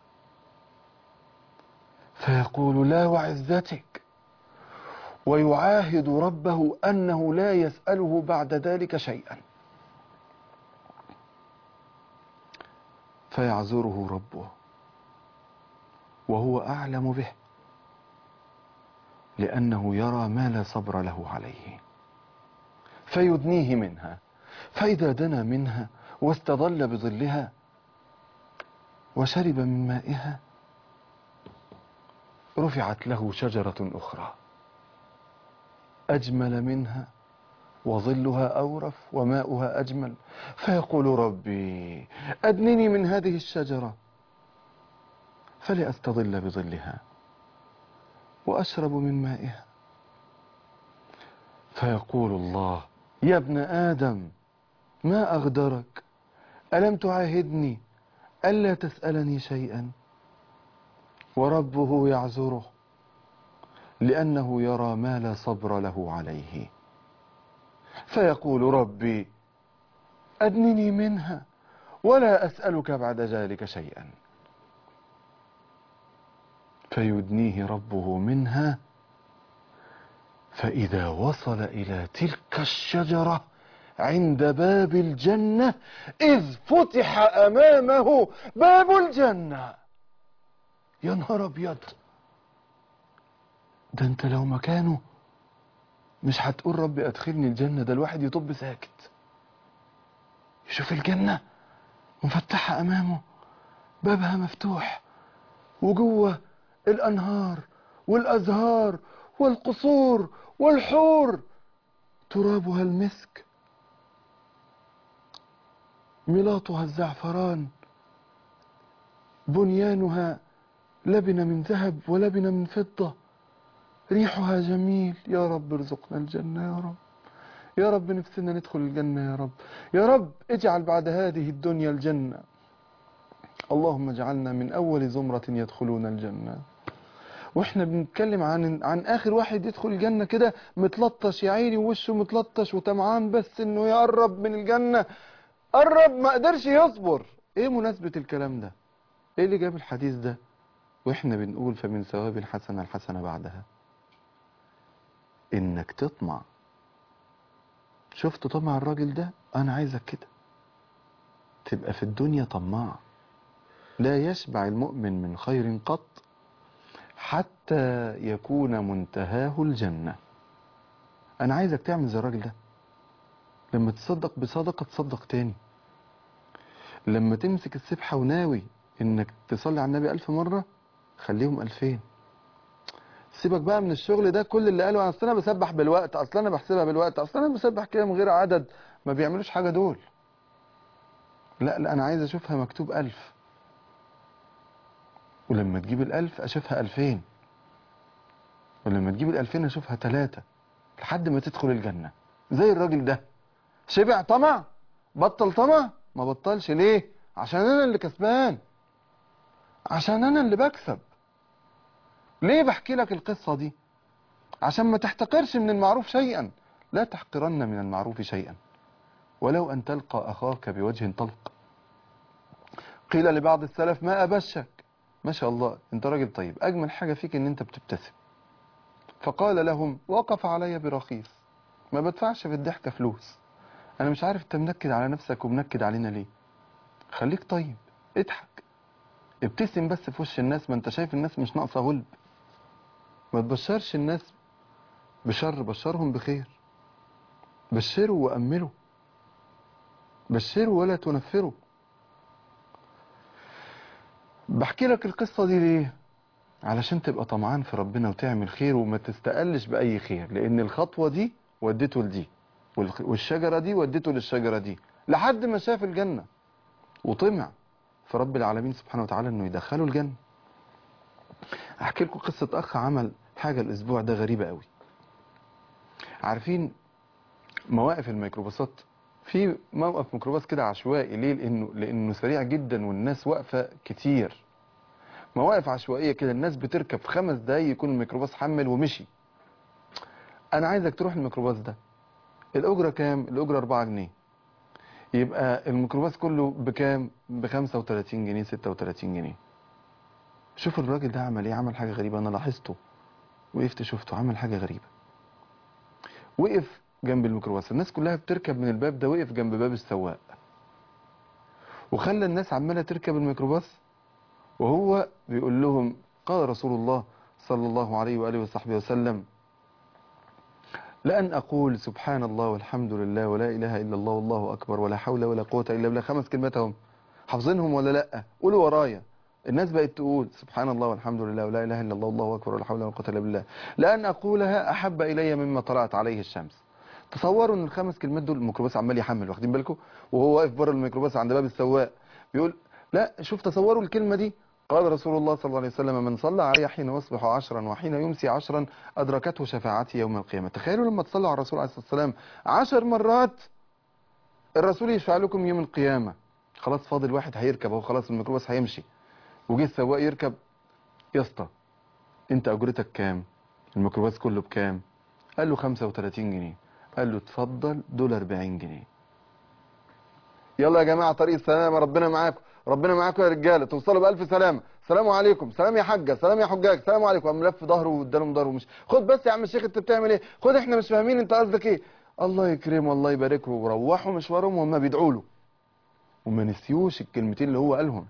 Speaker 2: فيقول لا وعزتك ويعاهد ربه أنه لا يسأله بعد ذلك شيئا فيعذره ربه وهو أعلم به لأنه يرى ما لا صبر له عليه فيدنيه منها فإذا دنا منها واستظل بظلها وشرب من مائها رفعت له شجرة أخرى أجمل منها وظلها أورف وماؤها أجمل فيقول ربي أدنني من هذه الشجرة فلأستظل بظلها وأشرب من مائها فيقول الله يا ابن آدم ما أغدرك ألم تعاهدني ألا تسألني شيئا وربه يعذره لأنه يرى ما لا صبر له عليه فيقول ربي أدنني منها ولا أسألك بعد ذلك شيئا فيدنيه ربه منها فإذا وصل إلى تلك الشجرة عند باب الجنة إذ فتح أمامه باب الجنة يا نهار أبيض ده أنت لو مكانه مش هتقول ربي أدخلني الجنة ده الواحد يطب ساكت يشوف الجنة مفتحة أمامه بابها مفتوح وجوه الأنهار والأزهار والقصور والحور ترابها المسك ملاطها الزعفران بنيانها لبن من ذهب ولبن من فضة ريحها جميل يا رب ارزقنا الجنة يا رب يا رب نفسنا ندخل الجنة يا رب يا رب اجعل بعد هذه الدنيا الجنة اللهم اجعلنا من أول زمرة يدخلون الجنة واحنا بنتكلم عن عن اخر واحد يدخل الجنة كده متلطش يا عيني ووشه متلطش وتمعان بس انه يقرب من الجنة قرب ما قدرش يصبر ايه مناسبة الكلام ده ايه اللي جاب الحديث ده واحنا بنقول فمن ثواب الحسنة الحسنة بعدها انك تطمع شفت طمع الراجل ده انا عايزك كده تبقى في الدنيا طماع لا يشبع المؤمن من خير قط حتى يكون منتهاه الجنة انا عايزك تعمل زي الراجل ده لما تصدق بصدقة تصدق تاني لما تمسك السبحة وناوي انك تصلي على النبي الف مرة خليهم الفين سيبك بقى من الشغل ده كل اللي قالوا اصل انا بسبح بالوقت اصل انا بحسبها بالوقت اصل انا بسبح كده من غير عدد ما بيعملوش حاجة دول لا لا انا عايز اشوفها مكتوب الف ولما تجيب الالف اشوفها الفين ولما تجيب الالفين اشوفها تلاتة لحد ما تدخل الجنة زي الراجل ده شبع طمع بطل طمع ما بطلش ليه عشان انا اللي كسبان عشان انا اللي بكسب ليه بحكي لك القصة دي عشان ما تحتقرش من المعروف شيئا لا تحقرن من المعروف شيئا ولو أن تلقى أخاك بوجه طلق قيل لبعض السلف ما أبشك ما شاء الله انت راجل طيب أجمل حاجة فيك ان انت بتبتسم فقال لهم وقف علي برخيص ما بدفعش في الضحكة فلوس انا مش عارف انت منكد على نفسك ومنكد علينا ليه خليك طيب اضحك ابتسم بس في وش الناس ما انت شايف الناس مش ناقصه غلب ما تبشرش الناس بشر بشرهم بخير بشروا وأملوا بشروا ولا تنفروا بحكي لك القصة دي ليه علشان تبقى طمعان في ربنا وتعمل خير وما تستقلش بأي خير لأن الخطوة دي ودته لدي والخ- والشجرة دي ودته للشجرة دي لحد ما شاف الجنة وطمع في رب العالمين سبحانه وتعالى انه يدخله الجنة احكي لكم قصة اخ عمل حاجة الاسبوع ده غريبة قوي عارفين مواقف الميكروباصات في موقف ميكروباص كده عشوائي ليه لانه لانه سريع جدا والناس واقفه كتير مواقف عشوائيه كده الناس بتركب في خمس دقايق يكون الميكروباص حمل ومشي انا عايزك تروح الميكروباص ده الاجره كام الاجره 4 جنيه يبقى الميكروباص كله بكام ب 35 جنيه 36 جنيه شوف الراجل ده عمل ايه عمل حاجه غريبه انا لاحظته وقفت شفته عمل حاجه غريبه وقف جنب الميكروباص الناس كلها بتركب من الباب ده وقف جنب باب السواق وخلى الناس عماله تركب الميكروباص وهو بيقول لهم قال رسول الله صلى الله عليه واله وصحبه وسلم لأن أقول سبحان الله والحمد لله ولا إله إلا الله والله أكبر ولا حول ولا قوة إلا بالله خمس كلمات هم حافظينهم ولا لأ قولوا ورايا الناس بقت تقول سبحان الله والحمد لله ولا إله إلا الله والله أكبر ولا حول ولا قوة إلا بالله لأن أقولها أحب إلي مما طلعت عليه الشمس تصوروا ان الخمس كلمات دول الميكروباص عمال يحمل واخدين بالكم وهو واقف بره الميكروباص عند باب السواق بيقول لا شوف تصوروا الكلمه دي قال رسول الله صلى الله عليه وسلم من صلى علي حين يصبح عشرا وحين يمسي عشرا أدركته شفاعتي يوم القيامة تخيلوا لما تصلوا على الرسول عليه الصلاة والسلام عشر مرات الرسول يشفع لكم يوم القيامة خلاص فاضل واحد هيركب اهو خلاص الميكروباص هيمشي وجه السواق يركب يا اسطى انت اجرتك كام الميكروباص كله بكام قال له 35 جنيه قال له اتفضل دول 40 جنيه يلا يا جماعه طريق السلامه ربنا معاكم ربنا معاكم يا رجاله توصلوا بالف سلامه سلام عليكم سلام يا حاجه سلام يا حجاج سلام عليكم قام لف ظهره وادالهم ظهره ومش خد بس يا عم الشيخ انت بتعمل ايه خد احنا مش فاهمين انت قصدك ايه الله يكرمه الله يبارك له وروحوا مشوارهم وهم بيدعوا له وما نسيوش الكلمتين اللي هو قالهم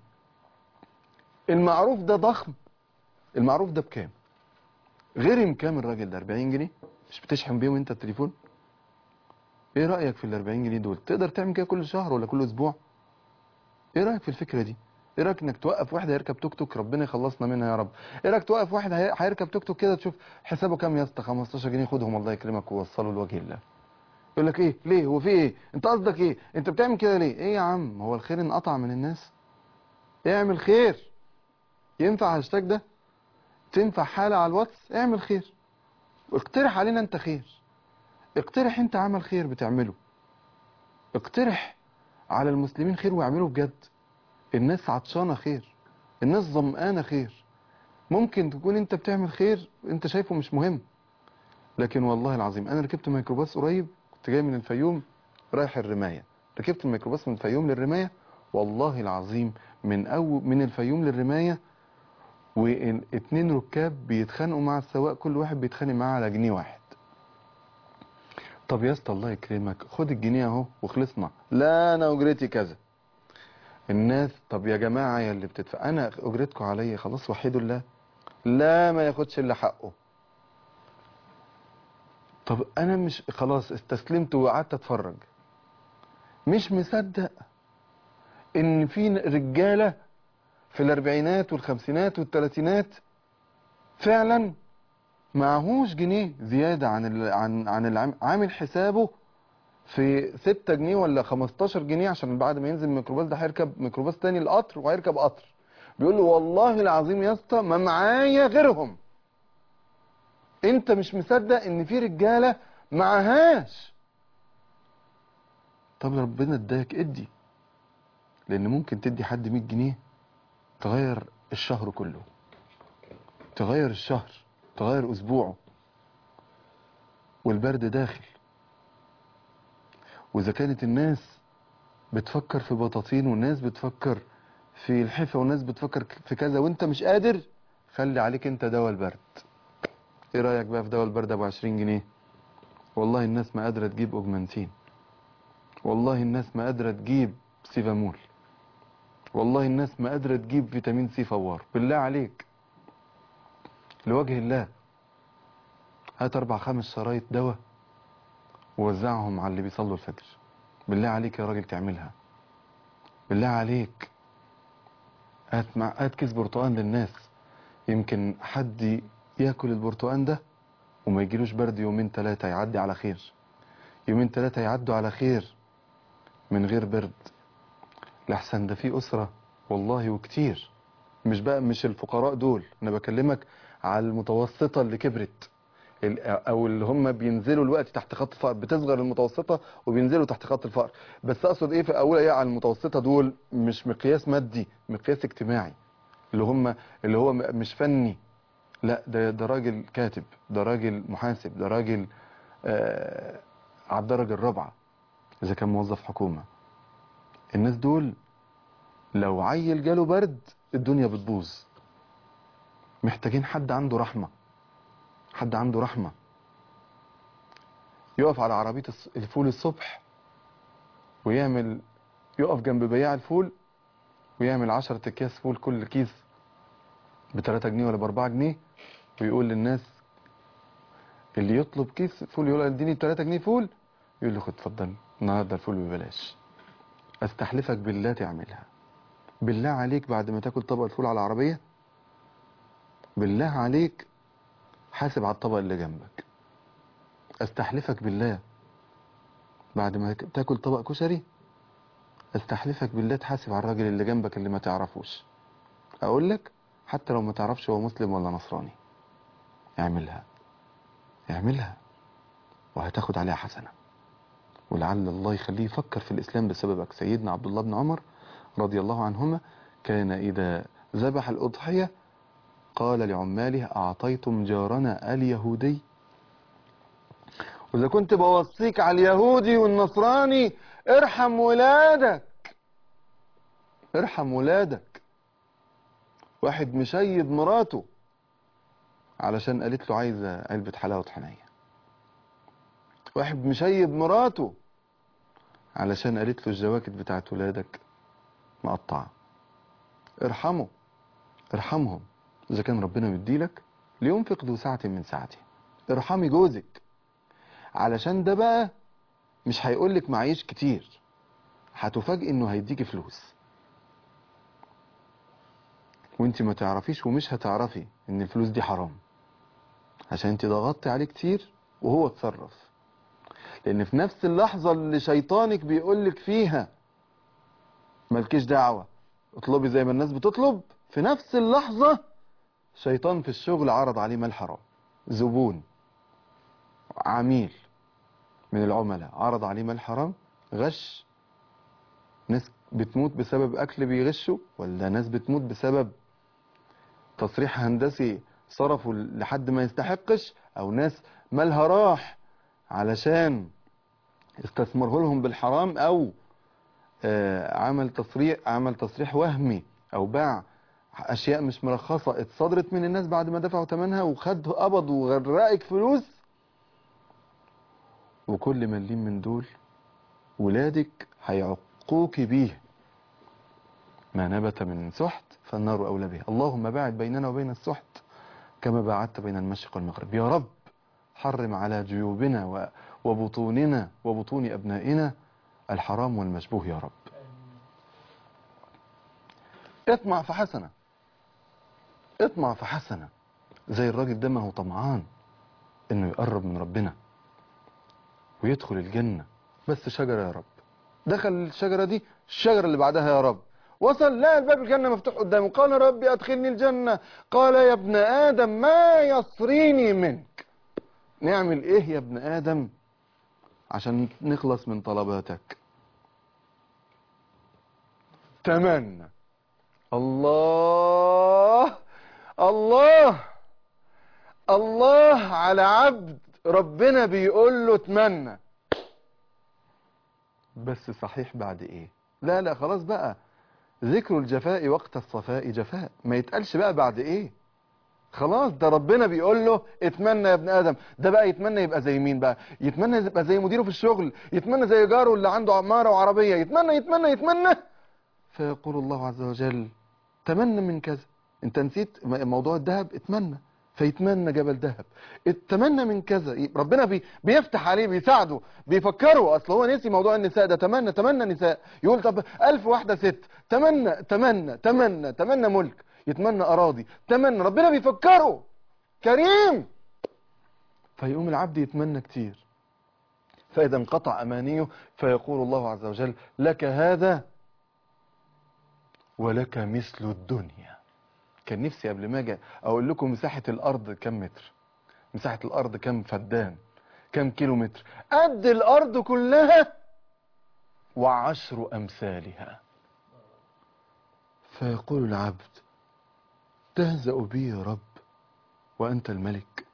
Speaker 2: المعروف ده ضخم المعروف ده بكام غير كام الراجل ده 40 جنيه مش بتشحن بيهم انت التليفون ايه رأيك في ال 40 جنيه دول تقدر تعمل كده كل شهر ولا كل اسبوع ايه رأيك في الفكرة دي ايه رأيك انك توقف واحد هيركب توك توك ربنا يخلصنا منها يا رب ايه رأيك توقف واحد هي- هيركب توك توك كده تشوف حسابه كام يا اسطى 15 جنيه خدهم الله يكرمك ووصله لوجه الله يقول لك ايه ليه هو في ايه انت قصدك ايه انت بتعمل كده ليه ايه يا عم هو الخير انقطع من الناس اعمل خير ينفع هاشتاج ده تنفع حالة على الواتس اعمل خير اقترح علينا انت خير اقترح انت عمل خير بتعمله اقترح على المسلمين خير واعمله بجد الناس عطشانة خير الناس ظمآنة خير ممكن تكون انت بتعمل خير انت شايفه مش مهم لكن والله العظيم انا ركبت ميكروباص قريب كنت جاي من الفيوم رايح الرماية ركبت الميكروباص من الفيوم للرماية والله العظيم من أو من الفيوم للرماية واتنين ركاب بيتخانقوا مع السواق كل واحد بيتخانق معاه على جنيه واحد طب يا اسطى الله يكرمك خد الجنيه اهو وخلصنا لا انا اجرتي كذا الناس طب يا جماعه يا اللي بتدفع انا اجرتكم عليا خلاص وحيدوا الله لا ما ياخدش الا حقه طب انا مش خلاص استسلمت وقعدت اتفرج مش مصدق ان في رجاله في الاربعينات والخمسينات والثلاثينات فعلا معهوش جنيه زيادة عن ال... عن عن العام... عامل حسابه في 6 جنيه ولا 15 جنيه عشان بعد ما ينزل الميكروباص ده هيركب ميكروباص تاني القطر وهيركب قطر بيقول له والله العظيم يا اسطى ما معايا غيرهم انت مش مصدق ان في رجاله معهاش طب ربنا اداك ادي لان ممكن تدي حد 100 جنيه تغير الشهر كله تغير الشهر تغير اسبوعه والبرد داخل واذا كانت الناس بتفكر في بطاطين والناس بتفكر في الحفة والناس بتفكر في كذا وانت مش قادر خلي عليك انت دواء البرد ايه رأيك بقى في دواء البرد ابو 20 جنيه والله الناس ما قادرة تجيب اوجمانتين والله الناس ما قادرة تجيب سيفامول والله الناس ما قادرة تجيب فيتامين سي فوار بالله عليك لوجه الله هات اربع خمس شرايط دواء ووزعهم على اللي بيصلوا الفجر بالله عليك يا راجل تعملها بالله عليك هات مع هات كيس برتقان للناس يمكن حد ياكل البرتقان ده وما يجيلوش برد يومين ثلاثة يعدي على خير يومين ثلاثة يعدوا على خير من غير برد لحسن ده في أسرة والله وكتير مش بقى مش الفقراء دول أنا بكلمك على المتوسطة اللي كبرت ال- او اللي هم بينزلوا الوقت تحت خط الفقر بتصغر المتوسطة وبينزلوا تحت خط الفقر بس اقصد ايه في اولها ايه على المتوسطة دول مش مقياس مادي مقياس اجتماعي اللي هم اللي هو م- مش فني لا ده ده راجل كاتب ده راجل محاسب ده راجل آه على الدرجة الرابعة اذا كان موظف حكومة الناس دول لو عيل جاله برد الدنيا بتبوظ محتاجين حد عنده رحمة حد عنده رحمة يقف على عربية الص- الفول الصبح ويعمل يقف جنب بياع الفول ويعمل عشرة اكياس فول كل كيس بتلاتة جنيه ولا باربعة جنيه ويقول للناس اللي يطلب كيس فول يقول له اديني بتلاتة جنيه فول يقول له خد اتفضل النهارده الفول ببلاش استحلفك بالله تعملها بالله عليك بعد ما تاكل طبق الفول على العربية بالله عليك حاسب على الطبق اللي جنبك استحلفك بالله بعد ما تاكل طبق كشري استحلفك بالله تحاسب على الراجل اللي جنبك اللي ما تعرفوش اقول لك حتى لو ما تعرفش هو مسلم ولا نصراني اعملها اعملها وهتاخد عليها حسنة ولعل الله يخليه يفكر في الإسلام بسببك سيدنا عبد الله بن عمر رضي الله عنهما كان إذا ذبح الأضحية قال لعماله أعطيتم جارنا اليهودي وإذا كنت بوصيك على اليهودي والنصراني ارحم ولادك ارحم ولادك واحد مشيد مراته علشان قالت له عايزة علبة حلاوة طحينية واحد مشيب مراته علشان قالت له الجواكت بتاعت ولادك مقطعة ارحمه ارحمهم اذا كان ربنا مديلك لينفق ذو ساعة من ساعته ارحمي جوزك علشان ده بقى مش هيقولك معيش كتير هتفاجئ انه هيديكي فلوس وانت ما تعرفيش ومش هتعرفي ان الفلوس دي حرام عشان انت ضغطتي عليه كتير وهو اتصرف لان في نفس اللحظة اللي شيطانك بيقولك فيها مالكيش دعوة اطلبي زي ما الناس بتطلب في نفس اللحظة شيطان في الشغل عرض عليه مال حرام زبون عميل من العملاء عرض عليه مال حرام غش ناس بتموت بسبب اكل بيغشوا ولا ناس بتموت بسبب تصريح هندسي صرفوا لحد ما يستحقش او ناس مالها راح علشان استثمره لهم بالحرام او آه، عمل تصريح عمل تصريح وهمي او باع اشياء مش مرخصة اتصدرت من الناس بعد ما دفعوا ثمنها وخد قبض وغرقك فلوس وكل مليم من دول ولادك هيعقوك بيه ما نبت من سحت فالنار أولى به اللهم باعد بيننا وبين السحت كما باعدت بين المشرق والمغرب يا رب حرم على جيوبنا و- وبطوننا وبطون أبنائنا الحرام والمشبوه يا رب اطمع في حسنة اطمع في حسنة زي الراجل ده ما هو طمعان انه يقرب من ربنا ويدخل الجنة بس شجرة يا رب دخل الشجرة دي الشجرة اللي بعدها يا رب وصل لا الباب الجنة مفتوح قدامه قال ربي أدخلني الجنة قال يا ابن آدم ما يصريني منك نعمل إيه يا ابن آدم عشان نخلص من طلباتك تمنى الله الله الله على عبد ربنا بيقول له اتمنى بس صحيح بعد ايه لا لا خلاص بقى ذكر الجفاء وقت الصفاء جفاء ما يتقالش بقى بعد ايه خلاص ده ربنا بيقول له اتمنى يا ابن ادم ده بقى يتمنى يبقى زي مين بقى يتمنى يبقى زي مديره في الشغل يتمنى زي جاره اللي عنده عمارة وعربية يتمنى يتمنى يتمنى فيقول الله عز وجل تمنى من كذا انت نسيت م- موضوع الذهب اتمنى فيتمنى جبل ذهب اتمنى من كذا ي- ربنا بي بيفتح عليه بيساعده بيفكره اصل هو نسي موضوع النساء ده تمنى تمنى نساء يقول طب ألف واحدة ست تمنى تمنى تمنى تمنى ملك يتمنى اراضي تمنى ربنا بيفكره كريم فيقوم العبد يتمنى كتير فإذا انقطع أمانيه فيقول الله عز وجل لك هذا ولك مثل الدنيا كان نفسي قبل ما اجي اقول لكم مساحة الارض كم متر مساحة الارض كم فدان كم كيلو متر قد الارض كلها وعشر امثالها فيقول العبد تهزأ بي يا رب وانت الملك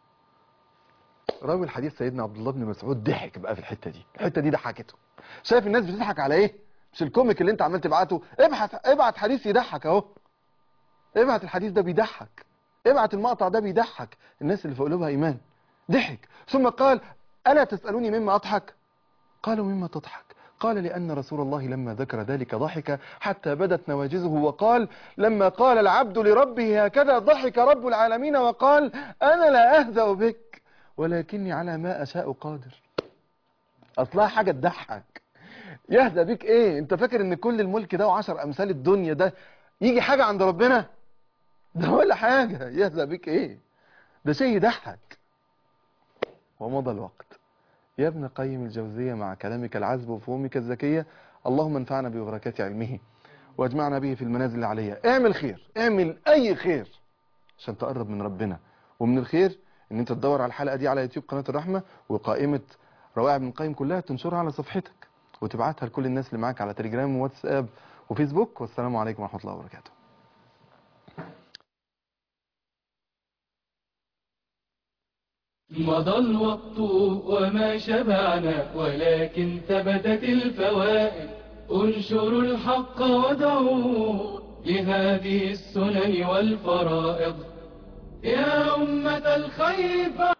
Speaker 2: راوي الحديث سيدنا عبد الله بن مسعود ضحك بقى في الحتة دي الحتة دي ضحكته شايف الناس بتضحك على ايه مش الكوميك اللي انت عمال تبعته ابحث ابعت حديث يضحك اهو ابعت الحديث ده بيضحك ابعت المقطع ده بيضحك الناس اللي في قلوبها ايمان ضحك ثم قال الا تسالوني مما اضحك قالوا مما تضحك قال لأن رسول الله لما ذكر ذلك ضحك حتى بدت نواجزه وقال لما قال العبد لربه هكذا ضحك رب العالمين وقال أنا لا أهزأ بك ولكني على ما أشاء قادر أصلها حاجة تضحك يهزأ بك إيه أنت فاكر أن كل الملك ده وعشر أمثال الدنيا ده يجي حاجة عند ربنا ده ولا حاجة يهزأ بك إيه ده شيء يضحك ومضى الوقت يا ابن قيم الجوزية مع كلامك العذب وفهومك الذكية اللهم انفعنا ببركات علمه واجمعنا به في المنازل العلية اعمل خير اعمل اي خير عشان تقرب من ربنا ومن الخير ان انت تدور على الحلقة دي على يوتيوب قناة الرحمة وقائمة روائع ابن القيم كلها تنشرها على صفحتك وتبعتها لكل الناس اللي معاك على تليجرام وواتساب وفيسبوك والسلام عليكم ورحمة الله وبركاته
Speaker 1: مضى الوقت وما شبعنا ولكن ثبتت الفوائد انشروا الحق ودعوا لهذه السنن والفرائض يا أمة الخير